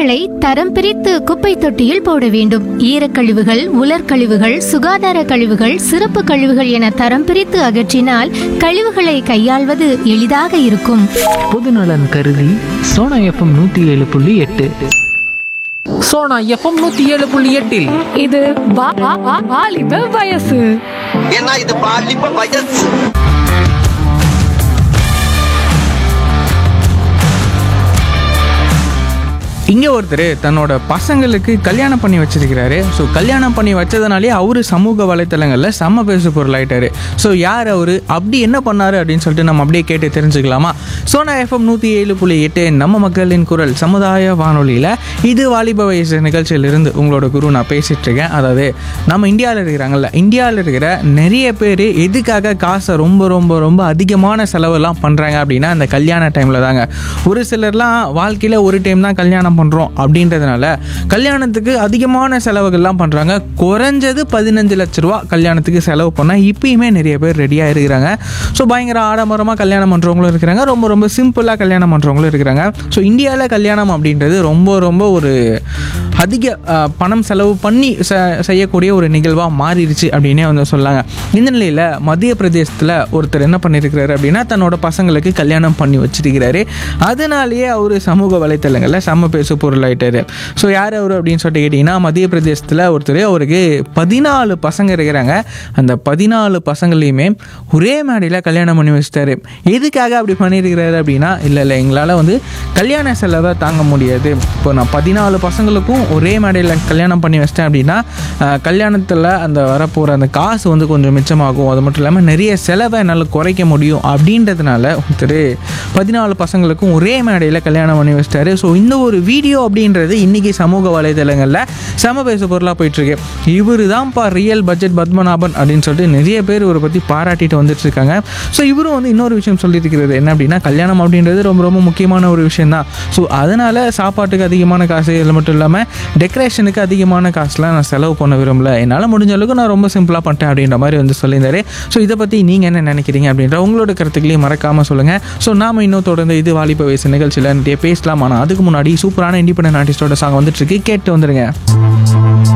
கழிவுகளை தரம் பிரித்து குப்பை தொட்டியில் போட வேண்டும் ஈரக்கழிவுகள் உலர்கழிவுகள் சுகாதார கழிவுகள் சிறப்பு கழிவுகள் என தரம் பிரித்து அகற்றினால் கழிவுகளை கையாள்வது எளிதாக இருக்கும் பொதுநலன் கருதி சோனா எஃப்எம் நூற்றி ஏழு புள்ளி எட்டு சோனா எஃப்எம் நூற்றி ஏழு புள்ளி எட்டில் இது வா- வா- வா- வாலிப வயசு ஏன்னா இது பாலிப்ப வயசு இங்கே ஒருத்தர் தன்னோட பசங்களுக்கு கல்யாணம் பண்ணி வச்சிருக்கிறாரு ஸோ கல்யாணம் பண்ணி வச்சதுனாலே அவர் சமூக வலைத்தளங்களில் செம்ம பேசு பொருள் ஆயிட்டாரு ஸோ யார் அவர் அப்படி என்ன பண்ணாரு அப்படின்னு சொல்லிட்டு நம்ம அப்படியே கேட்டு தெரிஞ்சுக்கலாமா சோனா எஃப்எம் நூற்றி ஏழு புள்ளி எட்டு நம்ம மக்களின் குரல் சமுதாய வானொலியில் இது வாலிப வயசு நிகழ்ச்சியிலிருந்து உங்களோட குரு நான் பேசிட்டு இருக்கேன் அதாவது நம்ம இந்தியாவில் இருக்கிறாங்கல்ல இந்தியாவில் இருக்கிற நிறைய பேர் எதுக்காக காசை ரொம்ப ரொம்ப ரொம்ப அதிகமான செலவெல்லாம் பண்ணுறாங்க அப்படின்னா அந்த கல்யாண டைமில் தாங்க ஒரு சிலர்லாம் வாழ்க்கையில் ஒரு டைம் தான் கல்யாணம் பண்ணுறோம் அப்படின்றதுனால கல்யாணத்துக்கு அதிகமான செலவுகள்லாம் பண்ணுறாங்க குறைஞ்சது பதினஞ்சு லட்ச ரூபா கல்யாணத்துக்கு செலவு பண்ணால் இப்பயுமே நிறைய பேர் ரெடியாக இருக்கிறாங்க ஸோ பயங்கர ஆடம்பரமாக கல்யாணம் பண்ணுறவங்களும் இருக்கிறாங்க ரொம்ப ரொம்ப சிம்பிளாக கல்யாணம் பண்ணுறவங்களும் இருக்கிறாங்க ஸோ இந்தியாவில் கல்யாணம் அப்படின்றது ரொம்ப ரொம்ப ஒரு அதிக அஹ், பணம் செலவு பண்ணி ச செய்யக்கூடிய ஒரு நிகழ்வாக மாறிடுச்சு அப்படின்னே வந்து சொல்லாங்க இந்த நிலையில் மத்திய பிரதேசத்தில் ஒருத்தர் என்ன பண்ணியிருக்கிறாரு அப்படின்னா தன்னோட பசங்களுக்கு கல்யாணம் பண்ணி வச்சிருக்கிறாரு அதனாலேயே அவர் சமூக வலைத்தளங்களில் செம்ம பேசு பொருளாயிட்டாரு ஸோ யார் அவர் அப்படின்னு சொல்லிட்டு கேட்டிங்கன்னா மத்திய பிரதேசத்தில் ஒருத்தர் அவருக்கு பதினாலு பசங்க இருக்கிறாங்க அந்த பதினாலு பசங்களையுமே ஒரே மேடையில் கல்யாணம் பண்ணி வச்சிட்டாரு எதுக்காக அப்படி பண்ணியிருக்கிறாரு அப்படின்னா இல்லை இல்லை எங்களால் வந்து கல்யாண செலவை தாங்க முடியாது இப்போ நான் பதினாலு பசங்களுக்கும் ஒரே மேடையில் கல்யாணம் பண்ணி வச்சிட்டேன் அப்படின்னா கல்யாணத்தில் அந்த வரப்போகிற அந்த காசு வந்து கொஞ்சம் மிச்சமாகும் அது மட்டும் இல்லாமல் நிறைய செலவை என்னால் குறைக்க முடியும் அப்படின்றதுனால ஒருத்தர் பதினாலு பசங்களுக்கும் ஒரே மேடையில் கல்யாணம் பண்ணி வச்சிட்டாரு ஸோ இந்த ஒரு வீடியோ அப்படின்றது இன்றைக்கி சமூக வலைதளங்களில் செம பேச பொருளாக போயிட்டுருக்கு இவர் தான்ப்பா ரியல் பட்ஜெட் பத்மநாபன் அப்படின்னு சொல்லிட்டு நிறைய பேர் இவரை பற்றி பாராட்டிட்டு வந்துட்டு இருக்காங்க ஸோ இவரும் வந்து இன்னொரு விஷயம் சொல்லியிருக்கிறது என்ன அப்படின்னா கல்யாணம் அப்படின்றது ரொம்ப ரொம்ப முக்கியமான ஒரு விஷயம் தான் ஸோ அதனால் சாப்பாட்டுக்கு அதிகமான காசு இது மட்டும் இல்லாமல் டெக்கரேஷனுக்கு அதிகமான காசுலாம் நான் செலவு பண்ண விரும்பல என்னால் முடிஞ்ச அளவுக்கு நான் ரொம்ப சிம்பிளாக பண்ணிட்டேன் அப்படின்ற மாதிரி வந்து சொல்லியிருந்தாரு ஸோ இதை பற்றி நீங்கள் என்ன நினைக்கிறீங்க அப்படின்ற உங்களோட கருத்துக்களையும் மறக்காமல் சொல்லுங்கள் ஸோ நாம இன்னும் தொடர்ந்து இது வாலிப வயசு நிகழ்ச்சியில் நிறைய பேசலாம் ஆனால் அதுக்கு முன்னாடி சூப்பரான இண்டிபெண்டன்ட் ஆர்டிஸ்டோட சாங் வந்துட்டு இருக்கு கேட்டு வந்துருங்க